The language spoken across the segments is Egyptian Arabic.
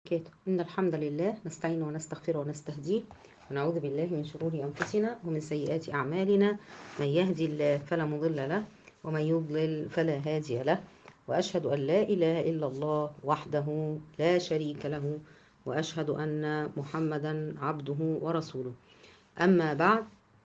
وبركاته إن الحمد لله نستعين ونستغفر ونستهديه ونعوذ بالله من شرور أنفسنا ومن سيئات أعمالنا من يهدي الله فلا مضل له ومن يضلل فلا هادي له وأشهد أن لا إله إلا الله وحده لا شريك له وأشهد أن محمدا عبده ورسوله أما بعد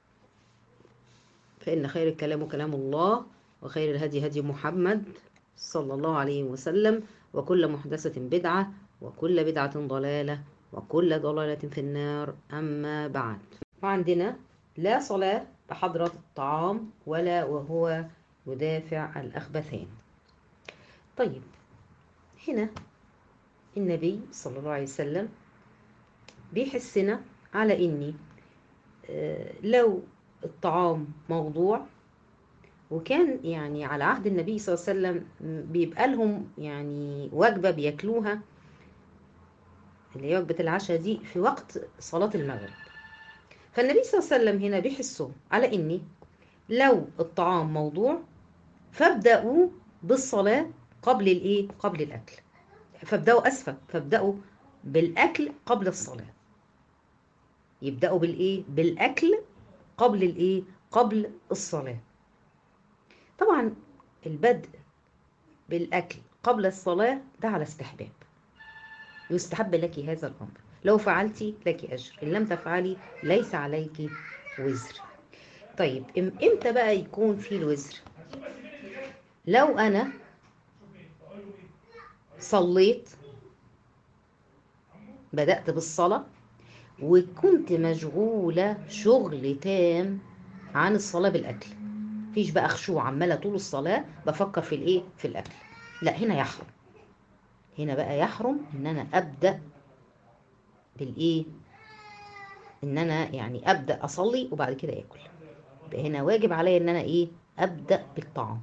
فإن خير الكلام كلام الله وخير الهدي هدي محمد صلى الله عليه وسلم وكل محدثة بدعة وكل بدعة ضلالة وكل ضلالة في النار أما بعد وعندنا لا صلاة بحضرة الطعام ولا وهو يدافع الأخبثين طيب هنا النبي صلى الله عليه وسلم بيحسنا على إني لو الطعام موضوع وكان يعني على عهد النبي صلى الله عليه وسلم بيبقى لهم يعني وجبة بياكلوها اللي هي وجبة العشاء دي في وقت صلاة المغرب فالنبي صلى الله عليه وسلم هنا بيحسهم على إني لو الطعام موضوع فابدأوا بالصلاة قبل الإيه؟ قبل الأكل فابدأوا أسفة فابدأوا بالأكل قبل الصلاة يبدأوا بالإيه؟ بالأكل قبل الإيه؟ قبل الصلاة طبعا البدء بالأكل قبل الصلاة ده على استحباب يستحب لك هذا الأمر لو فعلتي لك أجر إن لم تفعلي ليس عليك وزر طيب إمتى بقى يكون في الوزر لو أنا صليت بدأت بالصلاة وكنت مشغولة شغل تام عن الصلاة بالأكل مفيش بقى خشوع عمالة طول الصلاة بفكر في الإيه في الأكل لا هنا يحرم هنا بقى يحرم إن أنا أبدأ بالإيه إن أنا يعني أبدأ أصلي وبعد كده آكل يبقى هنا واجب عليا إن أنا إيه أبدأ بالطعام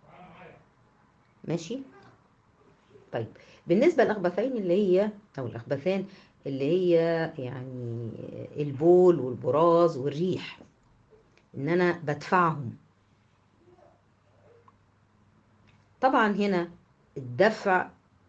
ماشي طيب بالنسبة للأخبثين اللي هي أو الأخبثان اللي هي يعني البول والبراز والريح إن أنا بدفعهم طبعا هنا الدفع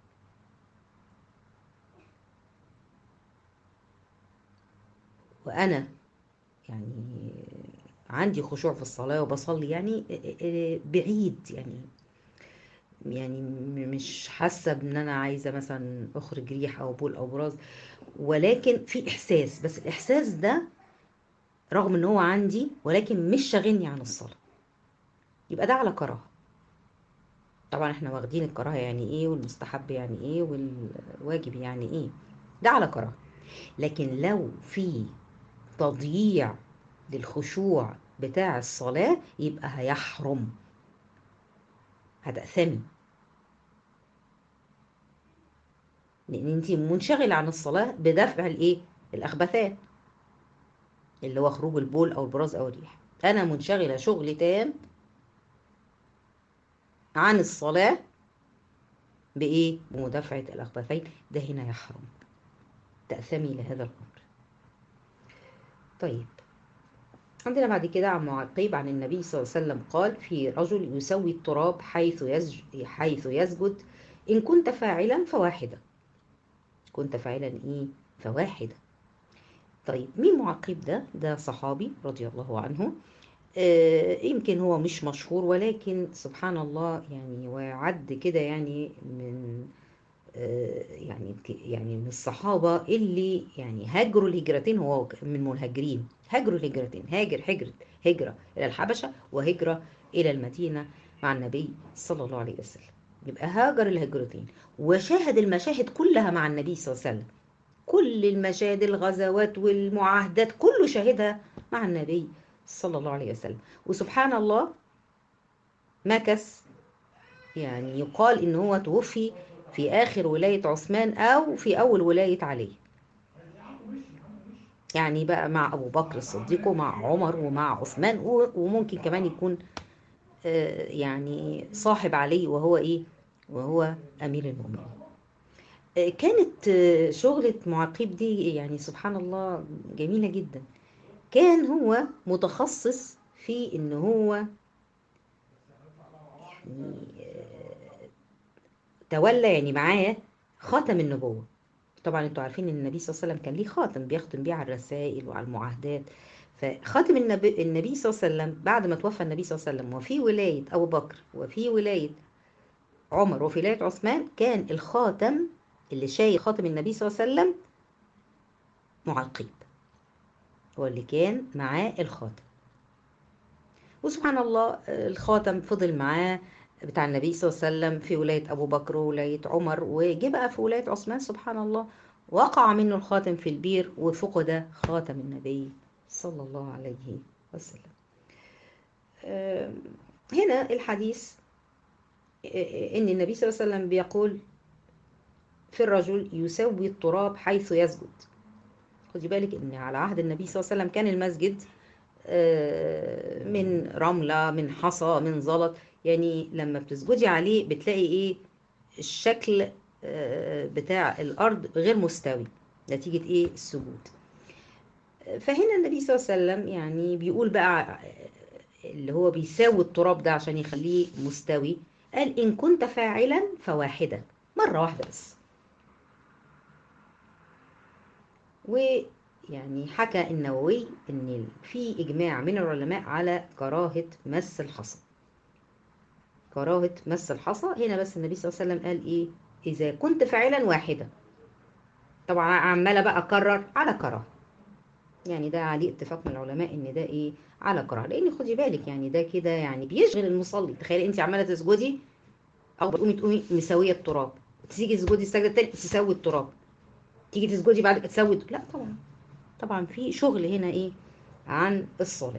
وأنا يعني عندي خشوع في الصلاة وبصلي يعني بعيد يعني يعني مش حاسه بان انا عايزه مثلا اخرج ريح او بول او براز ولكن في احساس بس الاحساس ده رغم ان هو عندي ولكن مش شاغلني عن الصلاه يبقى ده على كراهه طبعا احنا واخدين الكراهه يعني ايه والمستحب يعني ايه والواجب يعني ايه ده على كراهه لكن لو في تضييع للخشوع بتاع الصلاه يبقى هيحرم هتأثمي لان انت منشغله عن الصلاه بدفع الايه الاخبثات اللي هو خروج البول او البراز او الريح انا منشغله شغل تام عن الصلاه بايه بمدافعه الاخبثين ده هنا يحرم تأثمي لهذا الامر طيب عندنا بعد كده عن معقيب عن النبي صلى الله عليه وسلم قال في رجل يسوي التراب حيث يسجد, حيث يسجد إن كنت فاعلا فواحدة كنت فاعلا إيه فواحدة طيب مين معقب ده ده صحابي رضي الله عنه آه يمكن هو مش مشهور ولكن سبحان الله يعني وعد كده يعني من آه يعني يعني من الصحابة اللي يعني هاجروا الهجرتين هو من المهاجرين هاجروا الهجرتين هاجر هجرة هجرة إلى الحبشة وهجرة إلى المدينة مع النبي صلى الله عليه وسلم يبقى هاجر الهجرتين وشاهد المشاهد كلها مع النبي صلى الله عليه وسلم كل المشاهد الغزوات والمعاهدات كله شاهدها مع النبي صلى الله عليه وسلم وسبحان الله مكث يعني يقال إن هو توفي في آخر ولاية عثمان أو في أول ولاية علي يعني بقى مع أبو بكر الصديق ومع عمر ومع عثمان وممكن كمان يكون يعني صاحب علي وهو إيه وهو أمير المؤمنين كانت شغلة معقيب دي يعني سبحان الله جميلة جدا كان هو متخصص في ان هو يعني تولى يعني معاه خاتم النبوة طبعا انتوا عارفين ان النبي صلى الله عليه وسلم كان ليه خاتم بيختم بيه على الرسائل وعلى المعاهدات فخاتم النبي, النبي صلى الله عليه وسلم بعد ما توفى النبي صلى الله عليه وسلم وفي ولاية أبو بكر وفي ولاية عمر وفي ولاية عثمان كان الخاتم اللي شايل خاتم النبي صلى الله عليه وسلم معقيب هو اللي كان معاه الخاتم وسبحان الله الخاتم فضل معاه بتاع النبي صلى الله عليه وسلم في ولاية أبو بكر وولاية عمر وجه بقى في ولاية عثمان سبحان الله وقع منه الخاتم في البير وفقد خاتم النبي صلى الله عليه وسلم هنا الحديث ان النبي صلى الله عليه وسلم بيقول في الرجل يسوي التراب حيث يسجد خدي بالك ان على عهد النبي صلى الله عليه وسلم كان المسجد من رملة من حصى من زلط يعني لما بتسجدي عليه بتلاقي ايه الشكل بتاع الارض غير مستوي نتيجة ايه السجود فهنا النبي صلى الله عليه وسلم يعني بيقول بقى اللي هو بيساوي التراب ده عشان يخليه مستوي قال إن كنت فاعلا فواحدة مرة واحدة بس ويعني حكى النووي إن في إجماع من العلماء على كراهة مس الحصى كراهة مس الحصى هنا بس النبي صلى الله عليه وسلم قال إيه إذا كنت فاعلا واحدة طبعا عمالة بقى أكرر على كراهة يعني ده عليه اتفاق من العلماء ان ده ايه على كراهه لان خدي بالك يعني ده كده يعني بيشغل المصلي تخيلي انت عماله تسجدي او بتقومي تقومي مسويه التراب تيجي تسجدي السجده الثانيه تسوي التراب تيجي تسجدي بعد كده تسوي لا طبعا طبعا في شغل هنا ايه عن الصلاه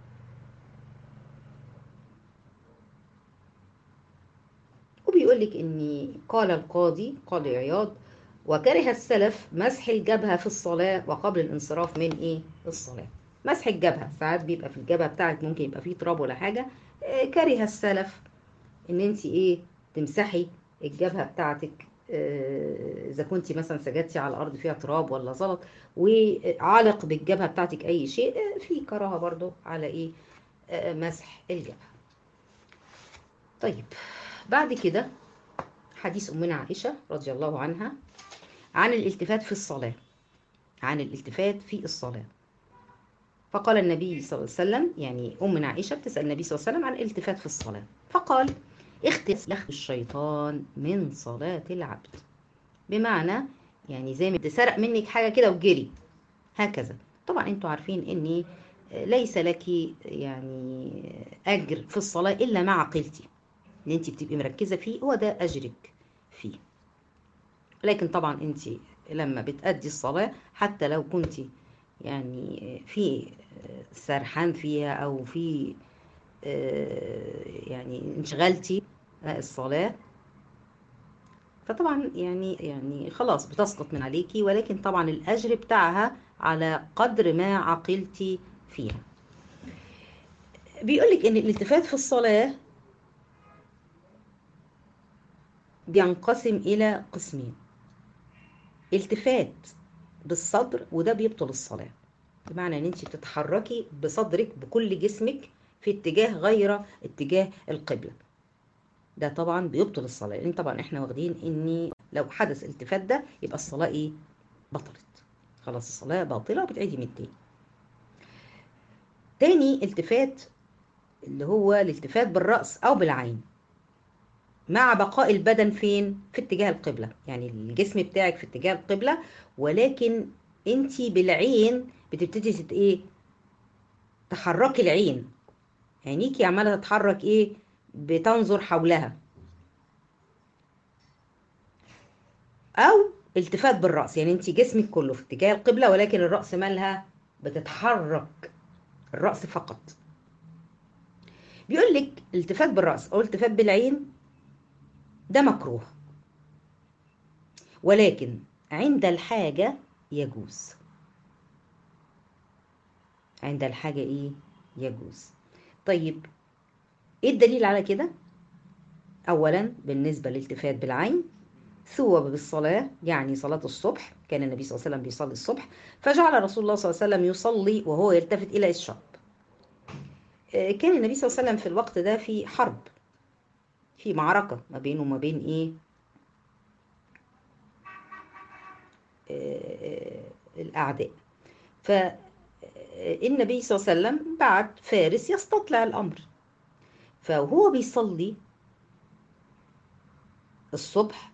وبيقول لك ان قال القاضي قاضي عياض وكره السلف مسح الجبهة في الصلاة وقبل الانصراف من ايه الصلاة مسح الجبهة ساعات بيبقى في الجبهة بتاعك ممكن يبقى فيه تراب ولا حاجة إيه كره السلف ان انت ايه تمسحي الجبهة بتاعتك اذا إيه كنت مثلا سجدتي على الارض فيها تراب ولا زلط وعالق بالجبهة بتاعتك اي شيء إيه في كراهة برضو على ايه مسح الجبهة طيب بعد كده حديث أمنا عائشة رضي الله عنها عن الالتفات في الصلاة عن الالتفات في الصلاة فقال النبي صلى الله عليه وسلم يعني أمنا عائشة بتسأل النبي صلى الله عليه وسلم عن الالتفات في الصلاة فقال اختس لخ الشيطان من صلاة العبد بمعنى يعني زي ما تسرق منك حاجة كده وجري هكذا طبعا انتوا عارفين ان ليس لك يعني أجر في الصلاة إلا ما عقلتي اللي انت بتبقي مركزة فيه هو ده أجرك فيه لكن طبعا انت لما بتأدي الصلاة حتى لو كنت يعني في سرحان فيها أو في يعني انشغلتي الصلاة فطبعا يعني يعني خلاص بتسقط من عليكي ولكن طبعا الأجر بتاعها على قدر ما عقلتي فيها بيقولك ان الالتفات في الصلاة بينقسم إلى قسمين التفات بالصدر وده بيبطل الصلاة بمعنى ان انت بتتحركي بصدرك بكل جسمك في اتجاه غير اتجاه القبلة ده طبعا بيبطل الصلاة لان طبعا احنا واخدين ان لو حدث التفات ده يبقى الصلاة ايه بطلت خلاص الصلاة باطلة وبتعيدي من تاني تاني التفات اللي هو الالتفات بالرأس او بالعين مع بقاء البدن فين في اتجاه القبلة يعني الجسم بتاعك في اتجاه القبلة ولكن انت بالعين بتبتدي تت ايه تحركي العين عينيكي عمالة تتحرك ايه بتنظر حولها او التفات بالرأس يعني انت جسمك كله في اتجاه القبلة ولكن الرأس مالها بتتحرك الرأس فقط بيقول لك التفات بالرأس او التفات بالعين ده مكروه ولكن عند الحاجة يجوز عند الحاجة ايه يجوز طيب ايه الدليل على كده اولا بالنسبة للالتفات بالعين ثوب بالصلاة يعني صلاة الصبح كان النبي صلى الله عليه وسلم بيصلي الصبح فجعل رسول الله صلى الله عليه وسلم يصلي وهو يلتفت إلى الشاب كان النبي صلى الله عليه وسلم في الوقت ده في حرب في معركة ما بينه وما بين ايه الأعداء فالنبي صلى الله عليه وسلم بعت فارس يستطلع الأمر فهو بيصلي الصبح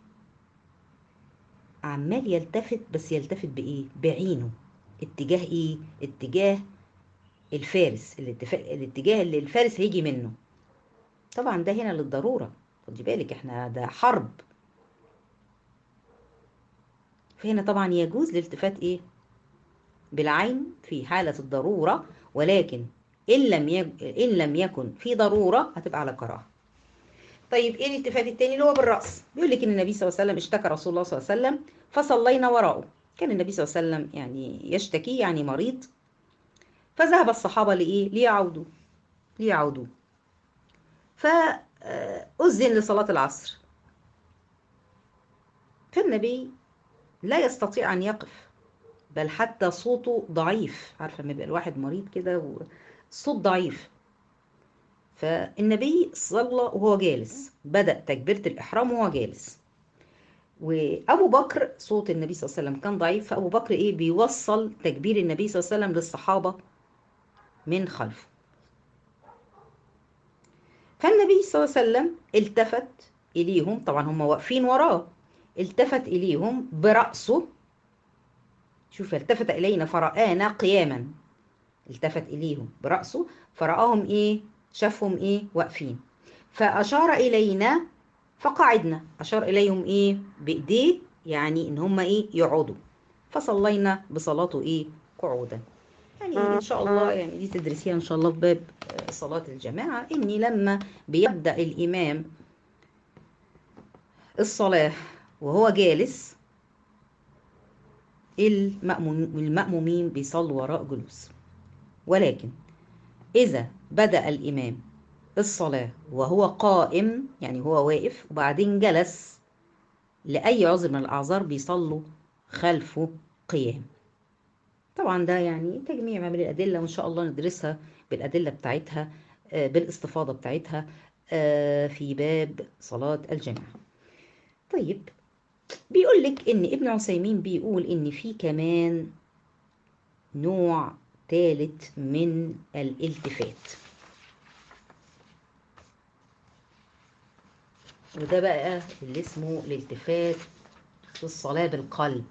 عمال يلتفت بس يلتفت بإيه؟ بعينه اتجاه إيه؟ اتجاه الفارس الاتجاه اللي الفارس هيجي منه طبعا ده هنا للضرورة خدي بالك احنا ده حرب فهنا طبعا يجوز الالتفات ايه بالعين في حالة الضرورة ولكن إن لم يج... إن لم يكن في ضرورة هتبقى على كراهة طيب ايه الالتفات التاني اللي هو بالرأس بيقول لك ان النبي صلى الله عليه وسلم اشتكى رسول الله صلى الله عليه وسلم فصلينا وراءه كان النبي صلى الله عليه وسلم يعني يشتكي يعني مريض فذهب الصحابة لإيه ليعودوا ليعودوا فأذن لصلاة العصر فالنبي لا يستطيع أن يقف بل حتى صوته ضعيف عارفة لما يبقى الواحد مريض كده الصوت ضعيف فالنبي صلى وهو جالس بدأ تكبيرة الإحرام وهو جالس وأبو بكر صوت النبي صلى الله عليه وسلم كان ضعيف فأبو بكر إيه بيوصل تكبير النبي صلى الله عليه وسلم للصحابة من خلفه فالنبي صلى الله عليه وسلم التفت إليهم طبعا هم واقفين وراه التفت إليهم برأسه شوف التفت إلينا فرآنا قياما التفت إليهم برأسه فرآهم إيه شافهم إيه واقفين فأشار إلينا فقعدنا أشار إليهم إيه بإيديه يعني إن هم إيه يقعدوا فصلينا بصلاته إيه قعودا يعني إن شاء الله يعني دي تدرسيها إن شاء الله في باب صلاة الجماعة إني لما بيبدأ الإمام الصلاة وهو جالس المأمومين بيصلوا وراء جلوس ولكن إذا بدأ الإمام الصلاة وهو قائم يعني هو واقف وبعدين جلس لأي عذر من الأعذار بيصلوا خلفه قيام طبعا ده يعني تجميع ما بين الأدلة وإن شاء الله ندرسها بالأدلة بتاعتها بالاستفاضة بتاعتها في باب صلاة الجماعة طيب بيقول لك ان ابن عثيمين بيقول ان في كمان نوع ثالث من الالتفات وده بقى اللي اسمه الالتفات في الصلاة بالقلب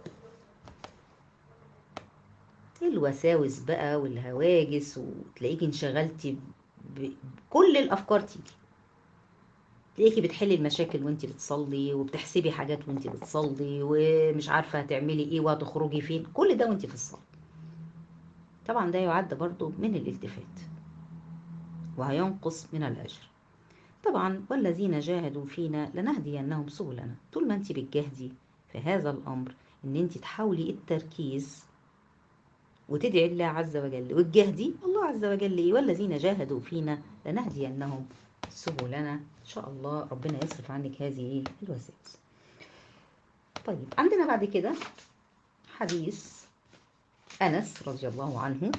الوساوس بقى والهواجس وتلاقيكي انشغلتي بكل الافكار تيجي تلاقيكي بتحلي المشاكل وانت بتصلي وبتحسبي حاجات وانت بتصلي ومش عارفه هتعملي ايه وهتخرجي فين كل ده وانت في الصلاه طبعا ده يعد برضو من الالتفات وهينقص من الاجر طبعا والذين جاهدوا فينا لنهدينهم سبلنا طول ما انت بتجاهدي في هذا الامر ان انت تحاولي التركيز وتدعي الله عز وجل وتجاهدي الله عز وجل ايه والذين جاهدوا فينا لنهدينهم سبلنا ان شاء الله ربنا يصرف عنك هذه الوسائل طيب عندنا بعد كده حديث انس رضي الله عنه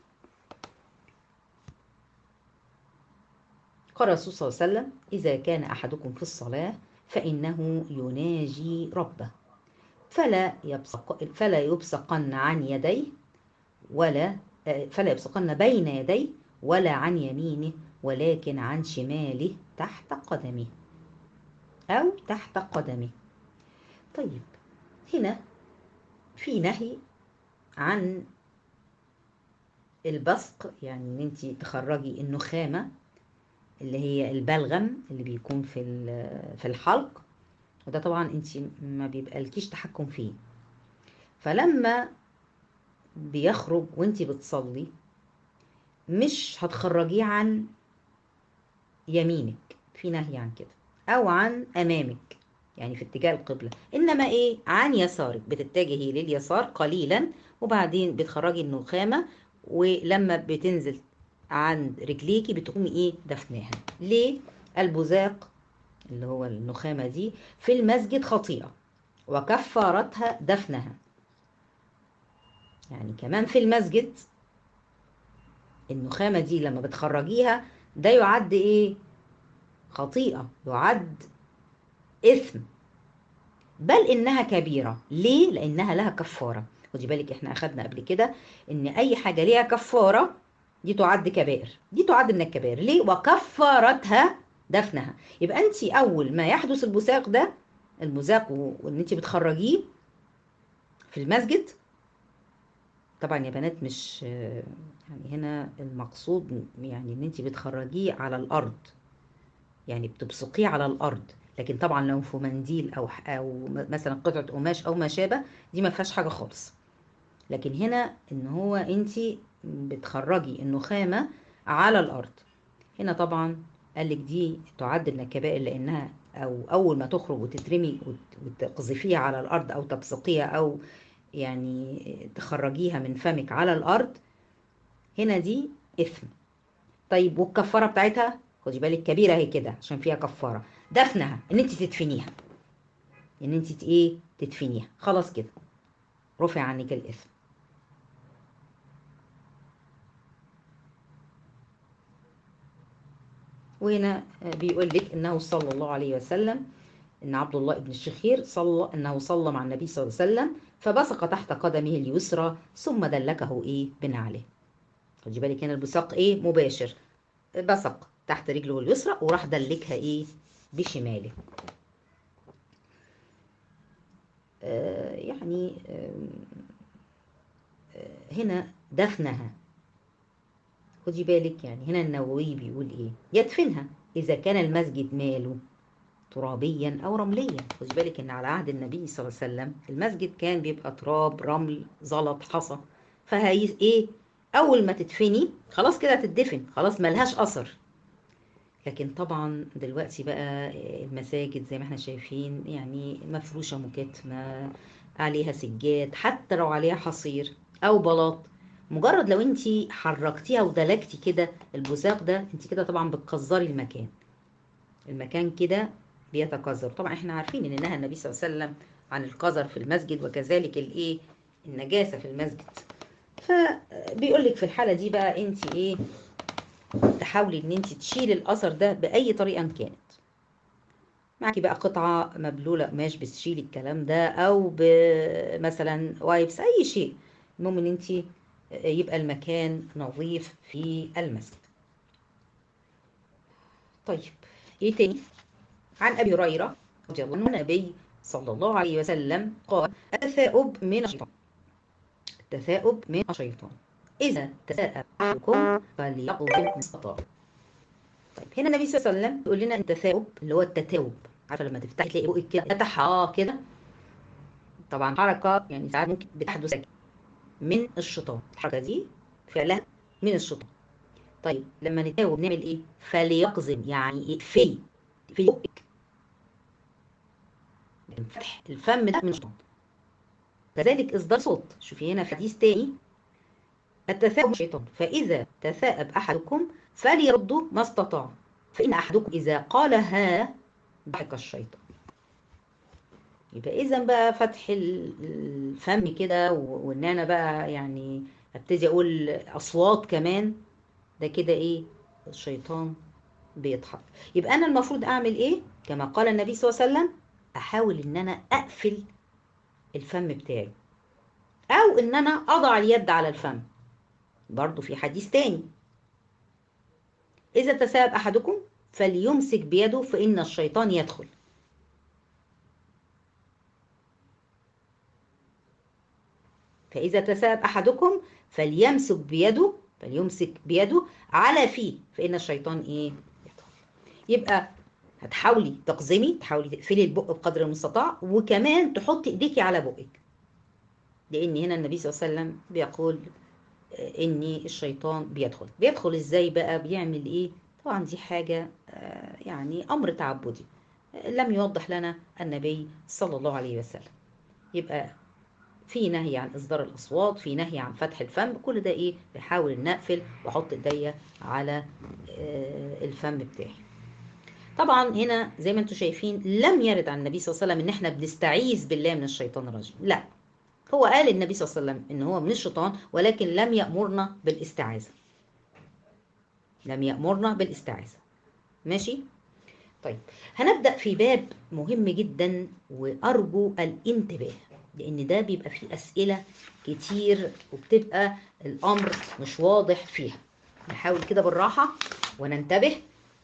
قال الرسول صلى الله عليه وسلم اذا كان احدكم في الصلاه فانه يناجي ربه فلا يبصق فلا يبصقن عن يديه ولا فلا يبصقن بين يديه ولا عن يمينه ولكن عن شماله تحت قدمه أو تحت قدمه طيب هنا في نهي عن البصق يعني ان انت تخرجي النخامه اللي هي البلغم اللي بيكون في في الحلق وده طبعا انت ما بيبقالكيش تحكم فيه فلما بيخرج وانت بتصلي مش هتخرجيه عن يمينك في نهي عن كده او عن امامك يعني في اتجاه القبلة انما ايه عن يسارك بتتجهي لليسار قليلا وبعدين بتخرجي النخامة ولما بتنزل عند رجليكي بتقومي ايه دفناها ليه البزاق اللي هو النخامة دي في المسجد خطيئة وكفارتها دفنها يعني كمان في المسجد النخامة دي لما بتخرجيها ده يعد ايه خطيئة يعد إثم بل انها كبيره ليه لانها لها كفاره خدي بالك احنا اخدنا قبل كده ان اي حاجه ليها كفاره دي تعد كبائر دي تعد من الكبائر ليه وكفارتها دفنها يبقى انت اول ما يحدث البزاق ده البزاق وان انت بتخرجيه في المسجد طبعا يا بنات مش يعني هنا المقصود يعني ان انت بتخرجيه على الارض يعني بتبصقيه على الارض لكن طبعا لو في منديل او او مثلا قطعه قماش او ما شابه دي ما فيهاش حاجه خالص لكن هنا ان هو انت بتخرجي النخامه على الارض هنا طبعا قال لك دي تعد من الكبائر لانها او اول ما تخرج وتترمي وتقذفيها على الارض او تبصقيها او يعني تخرجيها من فمك على الارض هنا دي اثم طيب والكفاره بتاعتها خدي بالك كبيره هي كده عشان فيها كفاره دفنها ان انت تدفنيها ان انت ايه تدفنيها خلاص كده رفع عنك الاثم وهنا بيقول لك انه صلى الله عليه وسلم ان عبد الله بن الشخير صلى انه صلى مع النبي صلى الله عليه وسلم فبصق تحت قدمه اليسرى ثم دلكه ايه بنعله خدي بالك هنا البصاق ايه مباشر بصق تحت رجله اليسرى وراح دلكها ايه بشماله آه يعني آه هنا دفنها خدي بالك يعني هنا النووي بيقول ايه يدفنها اذا كان المسجد ماله ترابيا او رمليا خدي بالك ان على عهد النبي صلى الله عليه وسلم المسجد كان بيبقى تراب رمل زلط حصى فهي ايه اول ما تدفني خلاص كده تدفن خلاص ملهاش اثر لكن طبعا دلوقتي بقى المساجد زي ما احنا شايفين يعني مفروشه مكاتمه عليها سجاد حتى لو عليها حصير او بلاط مجرد لو انت حركتيها ودلكتي كده البزاق ده انت كده طبعا بتكزري المكان المكان كده بيتكزر طبعا احنا عارفين ان نهى النبي صلى الله عليه وسلم عن القذر في المسجد وكذلك الايه النجاسه في المسجد فبيقول لك في الحاله دي بقى انت ايه تحاولي ان انت تشيلي الاثر ده باي طريقه كانت معاكي بقى قطعه مبلوله قماش بتشيلي الكلام ده او مثلا وايبس اي شيء المهم ان انت يبقى المكان نظيف في المسجد طيب ايه تاني عن ابي هريره رضي الله عنه النبي صلى الله عليه وسلم قال التثاؤب من الشيطان التثاؤب من الشيطان اذا تثاءب احدكم فليقضي ما استطاع طيب هنا النبي صلى الله عليه وسلم بيقول لنا التثاؤب اللي هو التتاوب عارفه لما تفتحي تلاقي بقك كده فتح اه كده طبعا حركه يعني ساعات ممكن بتحدث من الشيطان الحركه دي فعلها من الشيطان طيب لما نتاوب نعمل ايه فليقزم يعني اقفلي في بقك فتح الفم ده من الشيطان كذلك اصدار صوت شوفي هنا في حديث تاني التثاؤب الشيطان فاذا تثاءب احدكم فليردوا ما استطاع فان احدكم اذا قال ها ضحك الشيطان يبقى اذا بقى فتح الفم كده وان انا بقى يعني ابتدي اقول اصوات كمان ده كده ايه الشيطان بيضحك يبقى انا المفروض اعمل ايه كما قال النبي صلى الله عليه وسلم احاول ان انا اقفل الفم بتاعي او ان انا اضع اليد على الفم برضو في حديث تاني اذا تساب احدكم فليمسك بيده فان الشيطان يدخل فإذا تساب أحدكم فليمسك بيده فليمسك بيده على فيه فإن الشيطان إيه؟ يدخل. يبقى هتحاولي تقزمي تحاولي تقفلي البق بقدر المستطاع وكمان تحطي ايديكي على بقك لأن هنا النبي صلى الله عليه وسلم بيقول إن الشيطان بيدخل بيدخل إزاي بقى بيعمل إيه؟ طبعا دي حاجة يعني أمر تعبدي لم يوضح لنا النبي صلى الله عليه وسلم يبقى في نهي عن اصدار الاصوات في نهي عن فتح الفم كل ده ايه بحاول نقفل واحط ايديا على الفم بتاعي طبعا هنا زي ما انتم شايفين لم يرد عن النبي صلى الله عليه وسلم ان احنا بنستعيذ بالله من الشيطان الرجيم لا هو قال النبي صلى الله عليه وسلم ان هو من الشيطان ولكن لم يأمرنا بالاستعاذة لم يأمرنا بالاستعاذة ماشي طيب هنبدأ في باب مهم جدا وأرجو الانتباه لأن ده بيبقى فيه أسئلة كتير وبتبقى الأمر مش واضح فيها نحاول كده بالراحة وننتبه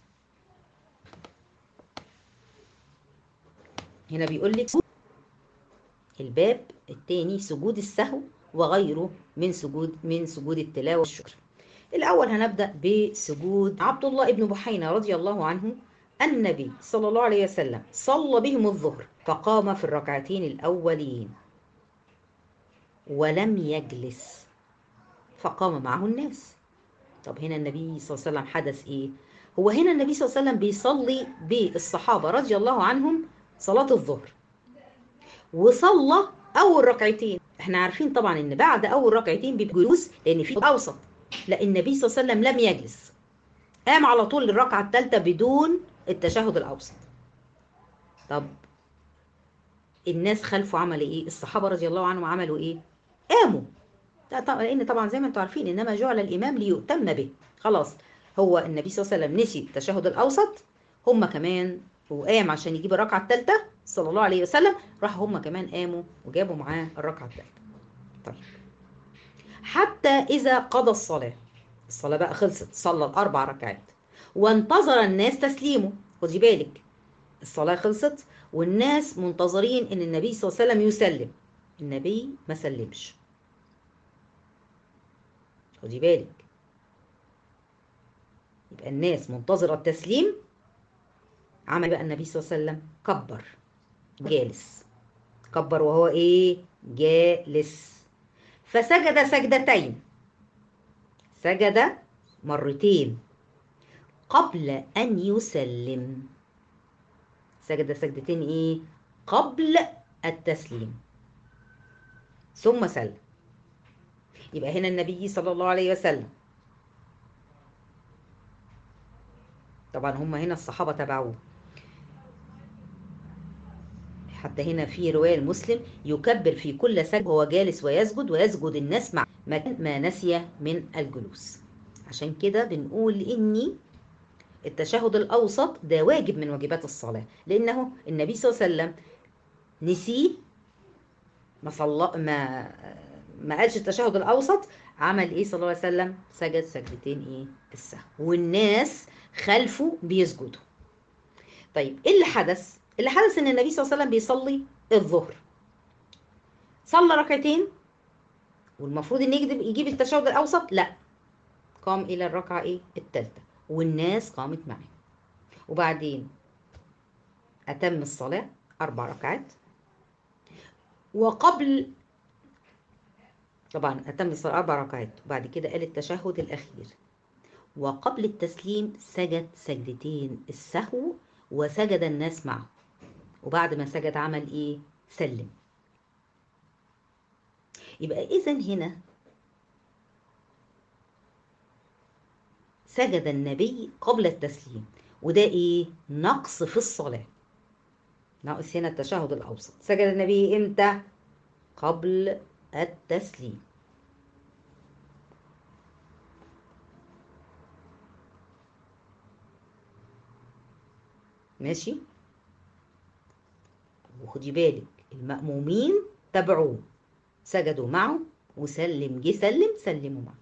هنا بيقول لك الباب الثاني سجود السهو وغيره من سجود من سجود التلاوة والشكر الأول هنبدأ بسجود عبد الله بن بحينة رضي الله عنه النبي صلى الله عليه وسلم صلى بهم الظهر فقام في الركعتين الأولين ولم يجلس فقام معه الناس طب هنا النبي صلى الله عليه وسلم حدث ايه هو هنا النبي صلى الله عليه وسلم بيصلي بالصحابة رضي الله عنهم صلاة الظهر وصلى أول ركعتين احنا عارفين طبعا ان بعد أول ركعتين بيبقى جلوس لأن في أوسط لا النبي صلى الله عليه وسلم لم يجلس قام على طول الركعة الثالثة بدون التشهد الأوسط طب الناس خلفه عمل ايه الصحابة رضي الله عنهم عملوا ايه قاموا لان طبعا زي ما انتم عارفين انما جعل الامام ليؤتم به خلاص هو النبي صلى الله عليه وسلم نسي التشهد الاوسط هم كمان وقام عشان يجيب الركعه الثالثه صلى الله عليه وسلم راح هم كمان قاموا وجابوا معاه الركعه الثالثه طيب حتى اذا قضى الصلاه الصلاه بقى خلصت صلى الاربع ركعات وانتظر الناس تسليمه خدي بالك الصلاه خلصت والناس منتظرين ان النبي صلى الله عليه وسلم يسلم النبي ما سلمش خدي بالك يبقى الناس منتظرة التسليم عمل بقى النبي صلى الله عليه وسلم كبر جالس كبر وهو ايه جالس فسجد سجدتين سجد مرتين قبل ان يسلم سجد سجدتين ايه قبل التسليم ثم سلم يبقى هنا النبي صلى الله عليه وسلم طبعا هم هنا الصحابة تبعوه حتى هنا في رواية المسلم يكبر في كل سجد وهو جالس ويسجد ويسجد الناس مع ما نسي من الجلوس عشان كده بنقول إني التشهد الأوسط ده واجب من واجبات الصلاة لأنه النبي صلى الله عليه وسلم نسيه ما صلى ما ما قالش التشهد الاوسط عمل ايه صلى الله عليه وسلم سجد سجدتين ايه السهو والناس خلفه بيسجدوا طيب ايه اللي حدث اللي حدث ان النبي صلى الله عليه وسلم بيصلي الظهر صلى ركعتين والمفروض ان يجيب يجيب التشهد الاوسط لا قام الى الركعه ايه الثالثه والناس قامت معاه وبعدين اتم الصلاه اربع ركعات وقبل طبعا أتم الصلاة أربع ركعات وبعد كده قال التشهد الأخير وقبل التسليم سجد سجدتين السهو وسجد الناس معه وبعد ما سجد عمل إيه؟ سلم يبقى إذا هنا سجد النبي قبل التسليم وده إيه؟ نقص في الصلاة ناقص هنا التشهد الأوسط سجد النبي إمتى؟ قبل التسليم ماشي وخدي بالك المأمومين تبعوه سجدوا معه وسلم جه سلم سلموا معه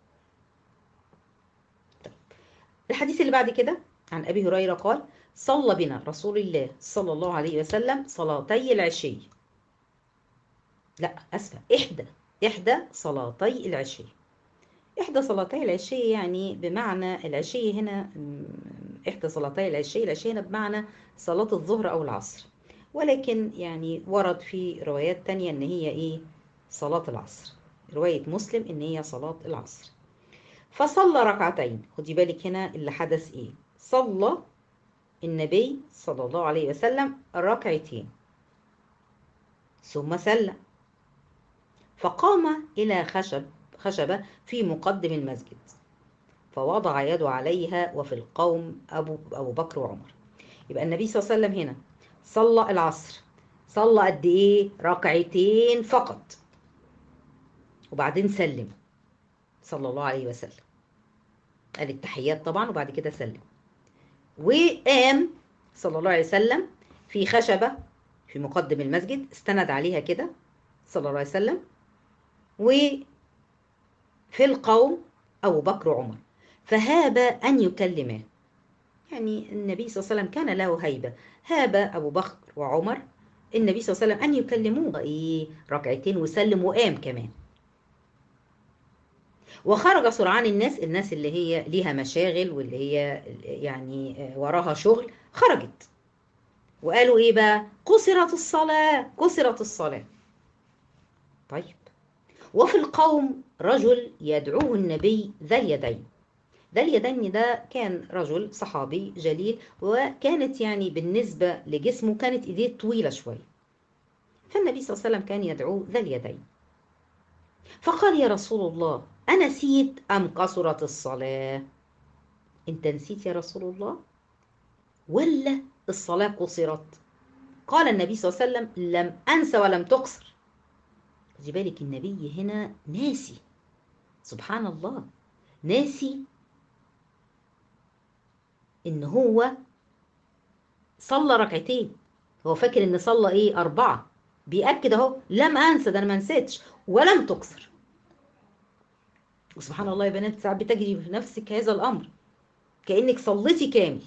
طيب. الحديث اللي بعد كده عن أبي هريرة قال صلى بنا رسول الله صلى الله عليه وسلم صلاتي العشي لا أسفة إحدى إحدى صلاتي العشي إحدى صلاتي العشي يعني بمعنى العشي هنا إحدى صلاتي العشي العشي هنا بمعنى صلاة الظهر أو العصر ولكن يعني ورد في روايات تانية إن هي إيه صلاة العصر رواية مسلم إن هي صلاة العصر فصلى ركعتين خدي بالك هنا اللي حدث إيه صلى النبي صلى الله عليه وسلم ركعتين ثم سلم فقام إلى خشب خشبة في مقدم المسجد فوضع يده عليها وفي القوم أبو, أبو بكر وعمر يبقى النبي صلى الله عليه وسلم هنا صلى العصر صلى قد إيه ركعتين فقط وبعدين سلم صلى الله عليه وسلم قال التحيات طبعا وبعد كده سلم وقام صلى الله عليه وسلم في خشبة في مقدم المسجد استند عليها كده صلى الله عليه وسلم وفي القوم أبو بكر وعمر فهاب أن يكلماه يعني النبي صلى الله عليه وسلم كان له هيبة هاب أبو بكر وعمر النبي صلى الله عليه وسلم أن يكلموه إيه ركعتين وسلم وقام كمان وخرج سرعان الناس الناس اللي هي ليها مشاغل واللي هي يعني وراها شغل خرجت وقالوا ايه بقى قصرت الصلاة قصرت الصلاة طيب وفي القوم رجل يدعوه النبي ذا اليدين ذا اليدين ده كان رجل صحابي جليل وكانت يعني بالنسبة لجسمه كانت ايديه طويلة شوية فالنبي صلى الله عليه وسلم كان يدعوه ذا اليدين فقال يا رسول الله أنسيت أم قصرت الصلاة أنت نسيت يا رسول الله ولا الصلاة قصرت قال النبي صلى الله عليه وسلم لم أنسى ولم تقصر خدي بالك النبي هنا ناسي سبحان الله ناسي إن هو صلى ركعتين هو فاكر إن صلى إيه أربعة بيأكد أهو لم أنسى ده أنا ما نسيتش ولم تقصر وسبحان الله يا بنات ساعات بتجري في نفسك هذا الأمر كأنك صليتي كامل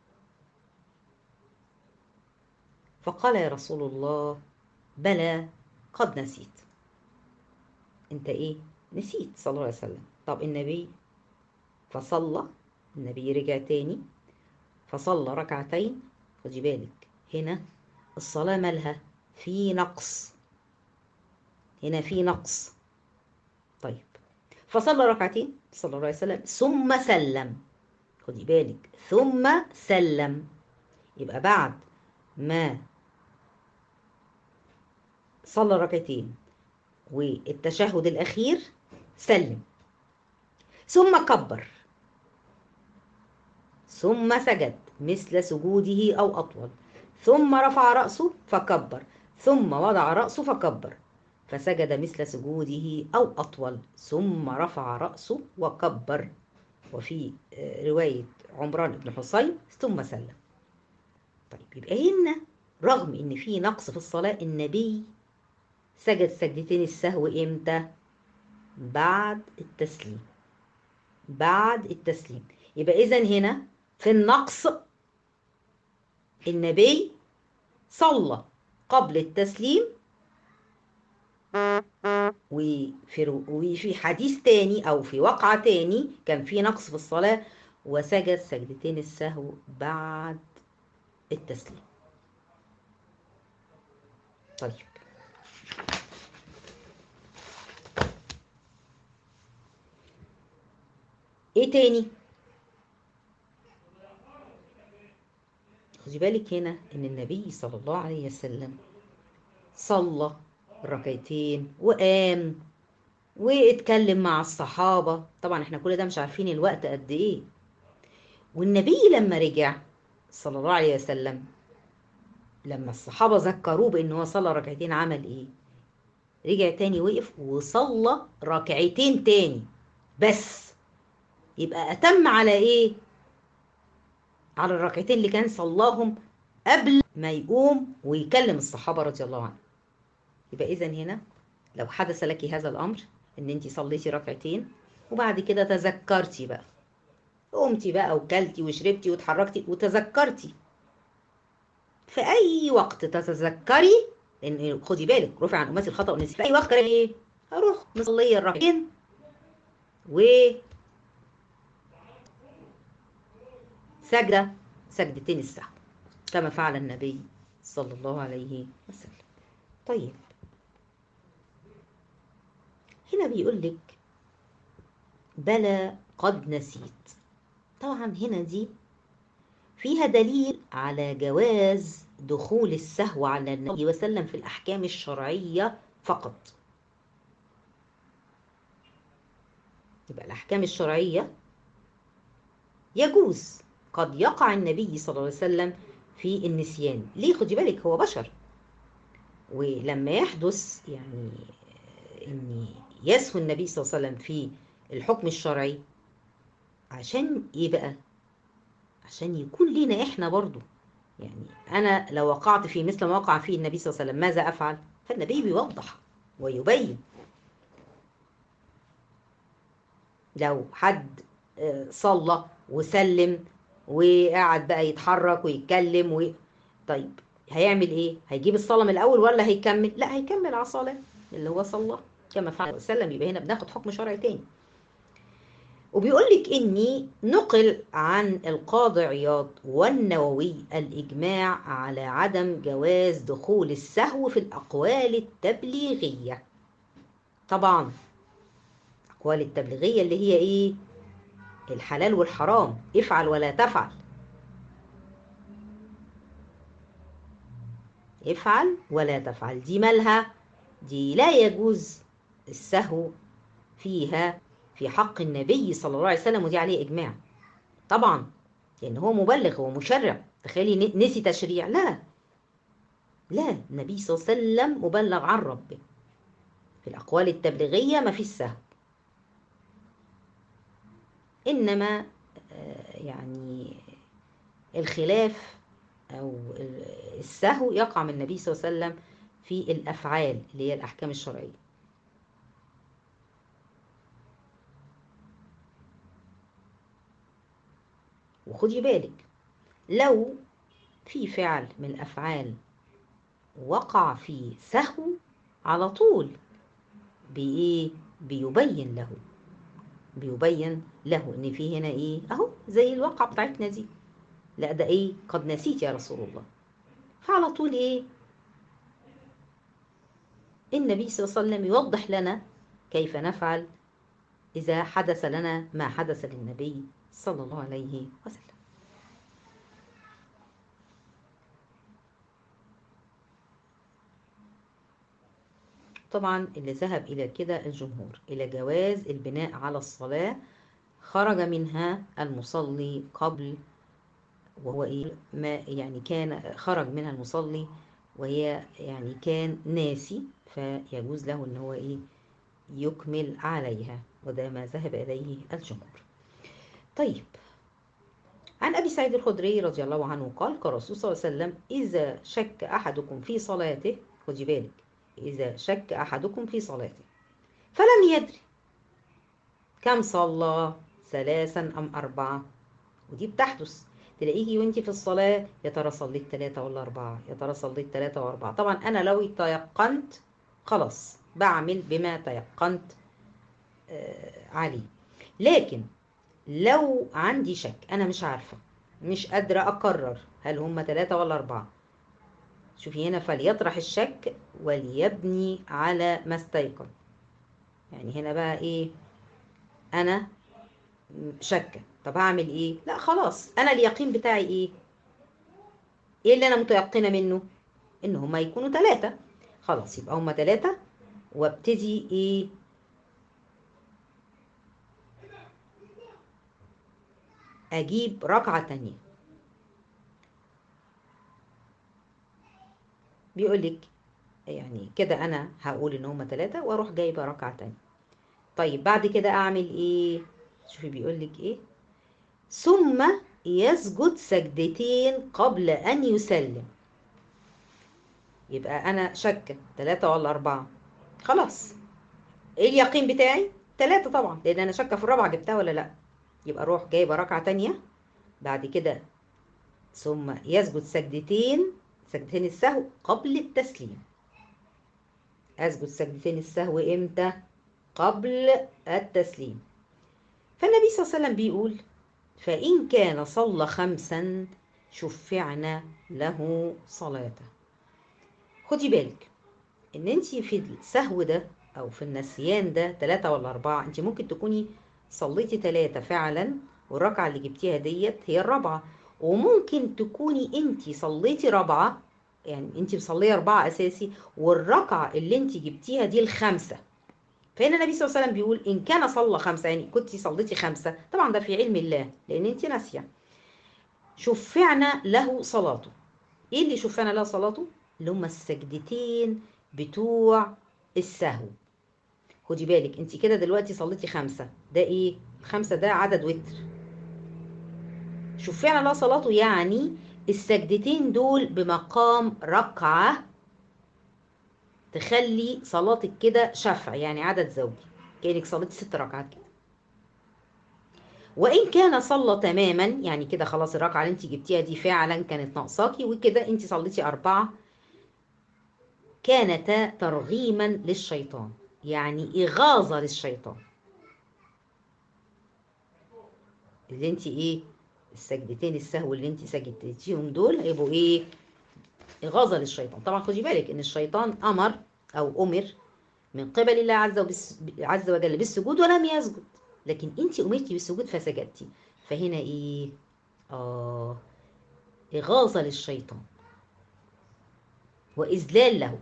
فقال يا رسول الله بلى قد نسيت انت ايه نسيت صلى الله عليه وسلم طب النبي فصلى النبي رجع تاني فصلى ركعتين خدي بالك هنا الصلاة مالها في نقص هنا في نقص طيب فصلى ركعتين صلى الله عليه وسلم ثم سلم خدي بالك ثم سلم يبقى بعد ما صلى ركعتين والتشهد الأخير سلم ثم كبر ثم سجد مثل سجوده أو أطول ثم رفع رأسه فكبر ثم وضع رأسه فكبر فسجد مثل سجوده أو أطول ثم رفع رأسه وكبر وفي رواية عمران بن حصين ثم سلم طيب يبقى هنا رغم ان في نقص في الصلاة النبي سجد سجدتين السهو امتى بعد التسليم بعد التسليم يبقى اذا هنا في النقص النبي صلى قبل التسليم وفي وفي حديث تاني او في وقعة تاني كان في نقص في الصلاة وسجد سجدتين السهو بعد التسليم طيب ايه تاني خدي بالك هنا ان النبي صلى الله عليه وسلم صلى ركعتين وقام واتكلم مع الصحابة طبعا احنا كل ده مش عارفين الوقت قد ايه والنبي لما رجع صلى الله عليه وسلم لما الصحابة ذكروه بأن هو صلى ركعتين عمل إيه؟ رجع تاني وقف وصلى ركعتين تاني بس يبقى أتم على إيه؟ على الركعتين اللي كان صلاهم قبل ما يقوم ويكلم الصحابة رضي الله عنهم يبقى إذا هنا لو حدث لك هذا الأمر إن أنت صليتي ركعتين وبعد كده تذكرتي بقى قمتي بقى وكلتي وشربتي واتحركتي وتذكرتي في اي وقت تتذكري لان خدي بالك رفع عن امتي الخطا والنسيان في اي وقت ايه هروح مصليه الركعتين و سجده سجدتين السهو كما فعل النبي صلى الله عليه وسلم طيب هنا بيقول لك بلى قد نسيت طبعا هنا دي فيها دليل على جواز دخول السهو على النبي وسلم في الأحكام الشرعية فقط يبقى الأحكام الشرعية يجوز قد يقع النبي صلى الله عليه وسلم في النسيان ليه خدي بالك هو بشر ولما يحدث يعني ان يسهو النبي صلى الله عليه وسلم في الحكم الشرعي عشان ايه بقى عشان يكون لنا احنا برضو يعني أنا لو وقعت في مثل ما وقع فيه النبي صلى الله عليه وسلم ماذا أفعل؟ فالنبي بيوضح ويبين لو حد صلى وسلم وقعد بقى يتحرك ويتكلم و... طيب هيعمل ايه هيجيب الصلاه من الاول ولا هيكمل لا هيكمل على الصلاه اللي هو صلى كما فعل وسلم يبقى هنا بناخد حكم شرعي تاني وبيقول لك اني نقل عن القاضي عياض والنووي الاجماع على عدم جواز دخول السهو في الاقوال التبليغيه طبعا الاقوال التبليغيه اللي هي ايه الحلال والحرام افعل ولا تفعل افعل ولا تفعل دي مالها دي لا يجوز السهو فيها في حق النبي صلى الله عليه وسلم ودي عليه اجماع طبعا لان هو مبلغ هو مشرع تخيلي نسي تشريع لا لا النبي صلى الله عليه وسلم مبلغ عن ربه في الاقوال التبليغيه ما فيش سهو انما يعني الخلاف او السهو يقع من النبي صلى الله عليه وسلم في الافعال اللي هي الاحكام الشرعيه وخدي بالك لو في فعل من الافعال وقع فيه سهو على طول بايه بيبين له بيبين له ان في هنا ايه اهو زي الواقعه بتاعتنا دي لا ده ايه قد نسيت يا رسول الله فعلى طول ايه النبي صلى الله عليه وسلم يوضح لنا كيف نفعل اذا حدث لنا ما حدث للنبي صلى الله عليه وسلم طبعا اللي ذهب إلى كده الجمهور إلى جواز البناء على الصلاة خرج منها المصلي قبل وهو إيه ما يعني كان خرج منها المصلي وهي يعني كان ناسي فيجوز له إن هو إيه يكمل عليها وده ما ذهب إليه الجمهور طيب عن أبي سعيد الخدري رضي الله عنه قال قال الرسول صلى الله عليه وسلم إذا شك أحدكم في صلاته خدي بالك إذا شك أحدكم في صلاته فلم يدري كم صلى ثلاثا أم أربعة ودي بتحدث تلاقيكي وانت في الصلاة يا ترى صليت ثلاثة ولا أربعة يا ترى صليت ثلاثة وأربعة طبعا أنا لو تيقنت خلاص بعمل بما تيقنت آه عليه لكن لو عندي شك أنا مش عارفة مش قادرة أقرر هل هم ثلاثة ولا أربعة شوفي هنا فليطرح الشك وليبني على ما استيقن يعني هنا بقى ايه انا شاكه طب هعمل ايه لا خلاص انا اليقين بتاعي ايه ايه اللي انا متيقنه منه ان هما يكونوا ثلاثة خلاص يبقى هما ثلاثة وابتدي ايه اجيب ركعة تانية بيقول لك يعني كده انا هقول ان هما ثلاثة واروح جايبة ركعة تانية طيب بعد كده اعمل ايه شوفي بيقول لك ايه ثم يسجد سجدتين قبل ان يسلم يبقى انا شاكه ثلاثة ولا أربعة خلاص ايه اليقين بتاعي ثلاثة طبعا لان انا شاكه في الرابعة جبتها ولا لا يبقى اروح جايبة ركعة تانية بعد كده ثم يسجد سجدتين سجدتين السهو قبل التسليم اسجد سجدتين السهو امتى قبل التسليم فالنبي صلى الله عليه وسلم بيقول فإن كان صلى خمسا شفعنا له صلاته خدي بالك ان انت في السهو ده او في النسيان ده ثلاثة ولا أربعة انت ممكن تكوني صليتي ثلاثة فعلا والركعة اللي جبتيها ديت هي الرابعة وممكن تكوني انت صليتي رابعة يعني انت مصلية أربعة أساسي والركعة اللي انت جبتيها دي الخامسة فهنا النبي صلى الله عليه وسلم بيقول إن كان صلى خمسة يعني كنت صليتي خمسة طبعا ده في علم الله لأن انت ناسية شفعنا له صلاته ايه اللي شفعنا له صلاته اللي هما السجدتين بتوع السهو خدي بالك انت كده دلوقتي صليتي خمسة ده ايه الخمسة ده عدد وتر شفعنا له صلاته يعني السجدتين دول بمقام ركعة تخلي صلاتك كده شفع يعني عدد زوجي كأنك صليتي ست ركعات كده وإن كان صلى تماما يعني كده خلاص الركعة اللي انت جبتيها دي فعلا كانت ناقصاكي وكده انت صليتي أربعة كانتا ترغيما للشيطان يعني إغاظة للشيطان اللي انت ايه السجدتين السهو اللي انت سجدتيهم دول هيبقوا ايه إغاظة للشيطان طبعا خدي بالك إن الشيطان أمر أو أمر من قبل الله عز, وبس عز وجل بالسجود ولم يسجد لكن أنت أمرتي بالسجود فسجدتي فهنا إيه آه إغاظة للشيطان وإذلال له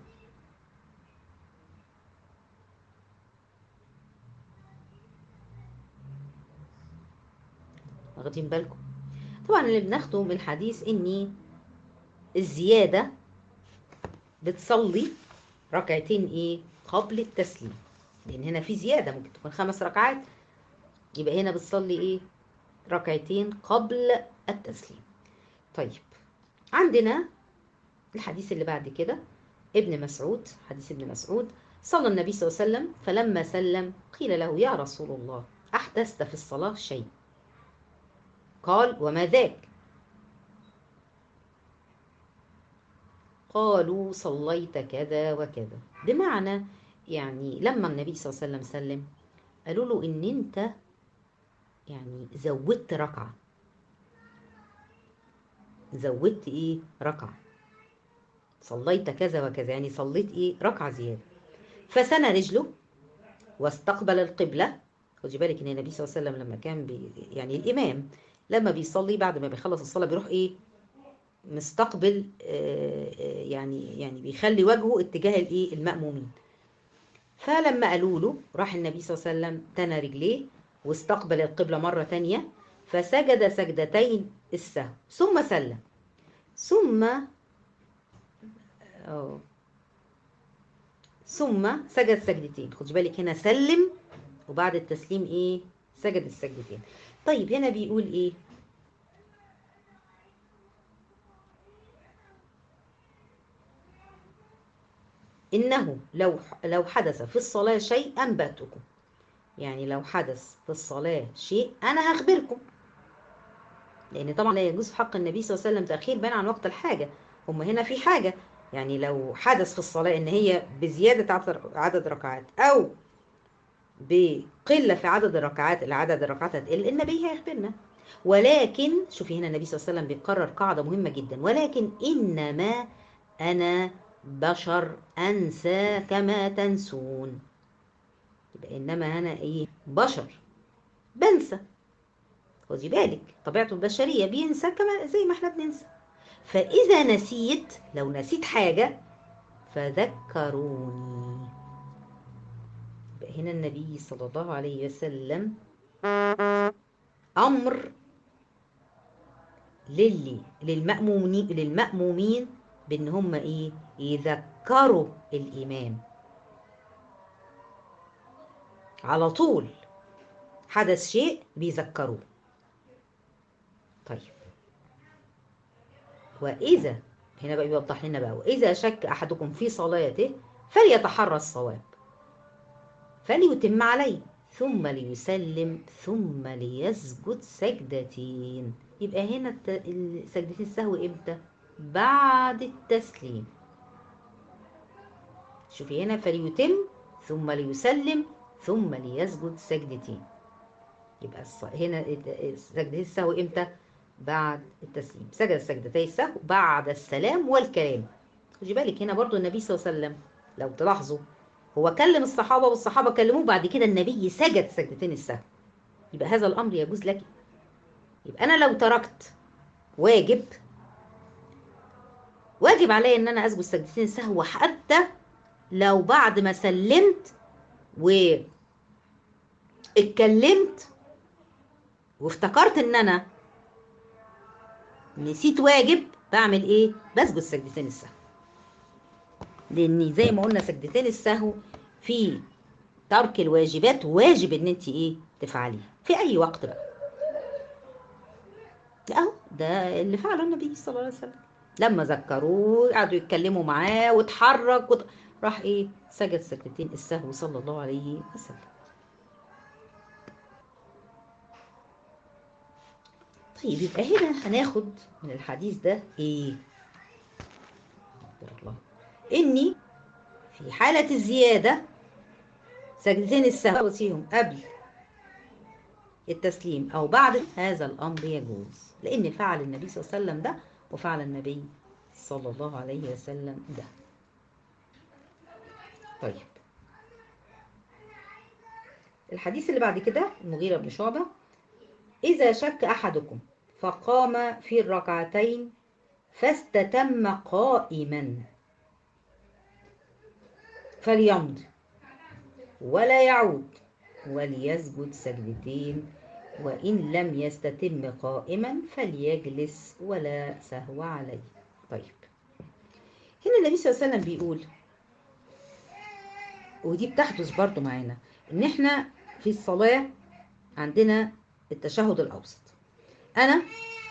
واخدين بالكم طبعا اللي بناخده من الحديث اني الزيادة بتصلي ركعتين ايه قبل التسليم لان هنا في زيادة ممكن تكون خمس ركعات يبقى هنا بتصلي ايه ركعتين قبل التسليم طيب عندنا الحديث اللي بعد كده ابن مسعود حديث ابن مسعود صلى النبي صلى الله عليه وسلم فلما سلم قيل له يا رسول الله أحدثت في الصلاة شيء قال وما ذاك قالوا صليت كذا وكذا بمعنى يعني لما النبي صلى الله عليه وسلم سلم قالوا له ان انت يعني زودت ركعة زودت ايه ركعة صليت كذا وكذا يعني صليت ايه ركعة زيادة فسنى رجله واستقبل القبلة خدي بالك ان النبي صلى الله عليه وسلم لما كان بي يعني الامام لما بيصلي بعد ما بيخلص الصلاة بيروح ايه مستقبل يعني يعني بيخلي وجهه اتجاه الايه المأمومين فلما قالوا له راح النبي صلى الله عليه وسلم تنى رجليه واستقبل القبلة مرة تانية فسجد سجدتين السهو ثم سلم ثم أوه. ثم سجد سجدتين خدي بالك هنا سلم وبعد التسليم ايه سجد السجدتين طيب هنا بيقول ايه إنه لو لو حدث في الصلاة شيء أنبأتكم يعني لو حدث في الصلاة شيء أنا هخبركم لأن طبعا لا يجوز في حق النبي صلى الله عليه وسلم تأخير بين عن وقت الحاجة هم هنا في حاجة يعني لو حدث في الصلاة إن هي بزيادة عدد ركعات أو بقلة في عدد الركعات العدد الركعات هتقل النبي هيخبرنا ولكن شوفي هنا النبي صلى الله عليه وسلم بيقرر قاعدة مهمة جدا ولكن إنما أنا بشر أنسى كما تنسون يبقى إنما أنا إيه بشر بنسى خدي بالك طبيعته البشرية بينسى كما زي ما احنا بننسى فإذا نسيت لو نسيت حاجة فذكروني يبقى هنا النبي صلى الله عليه وسلم أمر للي للمأمومين للمأمومين بان هم ايه يذكروا الامام على طول حدث شيء بيذكروه طيب واذا هنا بقى بيوضح لنا بقى واذا شك احدكم في صلاته فليتحرى الصواب فليتم عليه ثم ليسلم ثم ليسجد سجدتين يبقى هنا سجدتين السهو امتى بعد التسليم شوفي هنا فليتم ثم ليسلم ثم ليسجد سجدتين يبقى هنا سجدتين السهو امتى بعد التسليم سجد سجدتي السهو بعد السلام والكلام خدي بالك هنا برضو النبي صلى الله عليه وسلم لو تلاحظوا هو كلم الصحابة والصحابة كلموه بعد كده النبي سجد سجدتين السهو يبقى هذا الأمر يجوز لك يبقى أنا لو تركت واجب واجب عليا ان انا اسجد سجدتين سهو حتى لو بعد ما سلمت و اتكلمت وافتكرت ان انا نسيت واجب بعمل ايه بسجد سجدتين السهو لان زي ما قلنا سجدتين السهو في ترك الواجبات واجب ان انت ايه تفعليه في اي وقت بقى اهو ده اللي فعله النبي صلى الله عليه وسلم لما ذكروه قعدوا يتكلموا معاه واتحرك وت... راح ايه سجد سجدتين السهو صلى الله عليه وسلم طيب يبقى هنا هناخد من الحديث ده ايه الله اني في حالة الزيادة سجدتين السهو فيهم قبل التسليم او بعد هذا الامر يجوز لان فعل النبي صلى الله عليه وسلم ده وفعل النبي صلى الله عليه وسلم ده طيب الحديث اللي بعد كده المغيرة بن شعبة إذا شك أحدكم فقام في الركعتين فاستتم قائما فليمض ولا يعود وليسجد سجدتين وإن لم يستتم قائما فليجلس ولا سهو عليه طيب هنا النبي صلى الله عليه وسلم بيقول ودي بتحدث برضو معانا ان احنا في الصلاة عندنا التشهد الأوسط أنا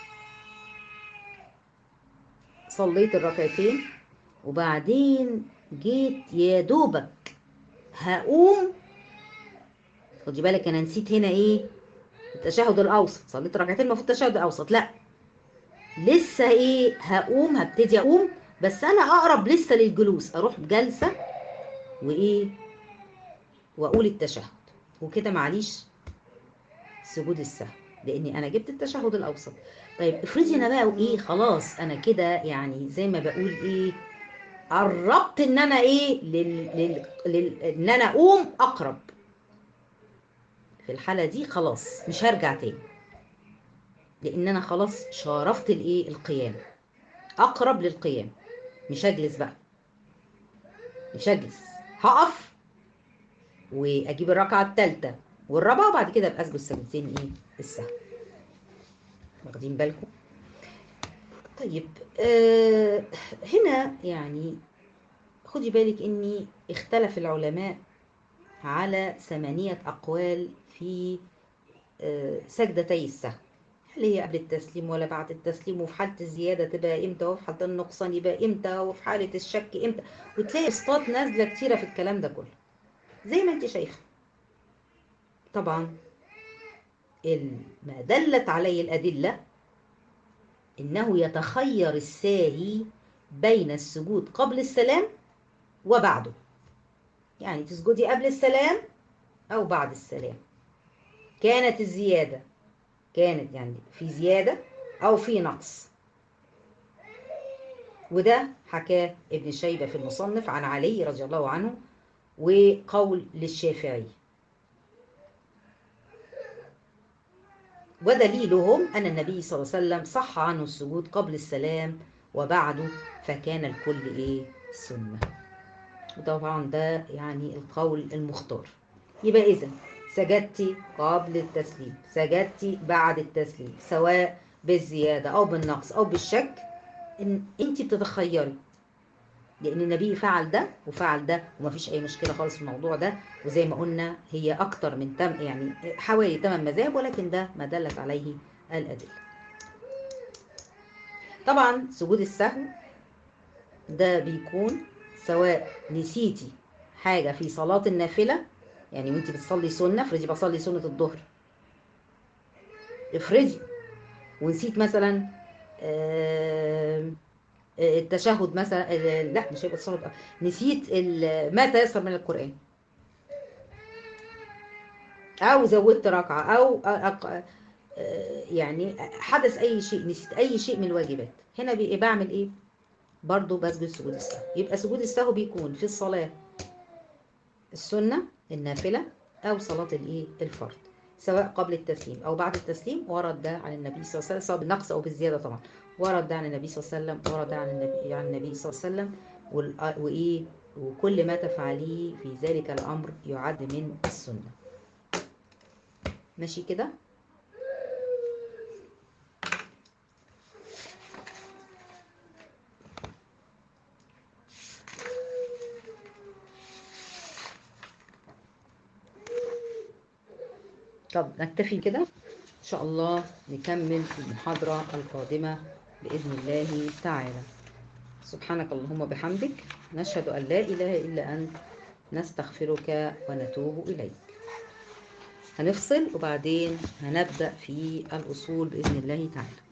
صليت الركعتين وبعدين جيت يا دوبك هقوم خدي بالك انا نسيت هنا ايه التشهد الاوسط صليت ركعتين المفروض التشهد الاوسط لا لسه ايه هقوم هبتدي اقوم بس انا اقرب لسه للجلوس اروح جلسه وايه واقول التشهد وكده معليش سجود السهو لاني انا جبت التشهد الاوسط طيب افرضي انا بقى وايه خلاص انا كده يعني زي ما بقول ايه قربت ان انا ايه لل... لل... لل... ان انا اقوم اقرب في الحاله دي خلاص مش هرجع تاني لان انا خلاص شارفت الايه القيام اقرب للقيام مش هجلس بقى مش هجلس هقف واجيب الركعه الثالثه والرابعه وبعد كده ابقى اسجد سجدتين ايه السهو واخدين بالكم طيب آه هنا يعني خدي بالك اني اختلف العلماء على ثمانية أقوال في آه سجدتي السهو هل هي قبل التسليم ولا بعد التسليم وفي حالة الزيادة تبقى امتى وفي حالة النقصان يبقى امتى وفي حالة الشك امتى وتلاقي اسطات نازلة كتيرة في الكلام ده كله زي ما انت شايفة طبعا ما دلت عليه الأدلة إنه يتخير الساهي بين السجود قبل السلام وبعده يعني تسجدي قبل السلام أو بعد السلام كانت الزيادة كانت يعني في زيادة أو في نقص وده حكاه ابن شيبة في المصنف عن علي رضي الله عنه وقول للشافعي ودليلهم أن النبي صلى الله عليه وسلم صح عنه السجود قبل السلام وبعده فكان الكل إيه سنة وطبعا ده يعني القول المختار يبقى إذا سجدتي قبل التسليم سجدتي بعد التسليم سواء بالزيادة أو بالنقص أو بالشك إن أنت بتتخيري لأن النبي فعل ده وفعل ده ومفيش أي مشكلة خالص في الموضوع ده وزي ما قلنا هي أكتر من تم يعني حوالي 8 مذاهب ولكن ده ما دلت عليه الأدلة. طبعا سجود السهو ده بيكون سواء نسيتي حاجة في صلاة النافلة يعني وانت بتصلي سنة افرضي بصلي سنة الظهر افرضي ونسيت مثلا آه التشهد مثلا لا مش هيبقى التشهد نسيت ما تيسر من القرآن أو زودت ركعة أو أق... يعني حدث أي شيء نسيت أي شيء من الواجبات هنا بي... بعمل إيه؟ برضو بسجد سجود السهو يبقى سجود السهو بيكون في الصلاة السنة النافلة أو صلاة الإيه؟ الفرض سواء قبل التسليم أو بعد التسليم ورد ده عن النبي صلى الله عليه وسلم سواء بالنقص أو بالزيادة طبعا ورد عن النبي صلى الله عليه وسلم ورد عن النبي عن النبي صلى الله عليه وسلم وايه وكل ما تفعليه في ذلك الامر يعد من السنه ماشي كده طب نكتفي كده إن شاء الله نكمل في المحاضرة القادمة بإذن الله تعالى سبحانك اللهم وبحمدك نشهد أن لا إله إلا أنت نستغفرك ونتوب إليك هنفصل وبعدين هنبدأ في الأصول بإذن الله تعالى